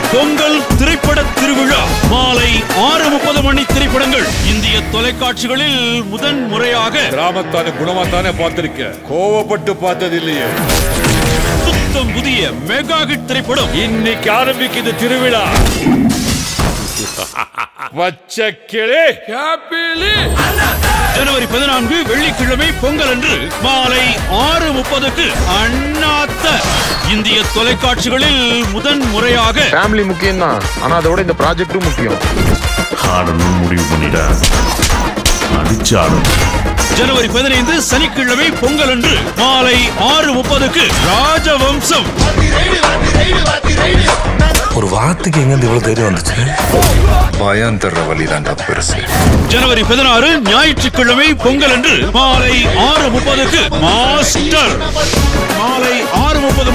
பொங்கல் திரைப்பட திருவிழா மாலை ஆறு முப்பது மணி திரைப்படங்கள் இந்திய தொலைக்காட்சிகளில் முதன் முறையாக கிராமத்தான குணமாத்தானே பார்த்திருக்க கோவப்பட்டு பார்த்தது இல்லையே சுத்தம் புதிய மெகா ஹிட் திரைப்படம் இன்னைக்கு ஆரம்பிக்குது திருவிழா வச்ச கிளே ஜனவரி பதினான்கு வெள்ளிக்கிழமை பொங்கல் அன்று மாலை ஆறு முப்பதுக்கு அண்ணாத்த இந்திய தொலைக்காட்சிகளில் முதன் முறையாக ஃபேமிலி முக்கியம் தான் ஆனா அதோட இந்த ப்ராஜெக்டும் முக்கியம் ஆடணும் முடிவு பண்ணிட்டேன் அடிச்சு ஆடணும் ஜனவரி பதினைந்து சனிக்கிழமை பொங்கல் அன்று மாலை ஆறு முப்பதுக்கு ராஜவம்சம் ஒரு வார்த்தைக்கு எங்க இருந்து இவ்வளவு தைரியம் வந்துச்சு பயம் தர்ற வழி தாண்டா பெருசு ஜனவரி பதினாறு ஞாயிற்றுக்கிழமை பொங்கல் அன்று மாலை ஆறு முப்பதுக்கு மாஸ்டர் மாலை ஆறு முப்பது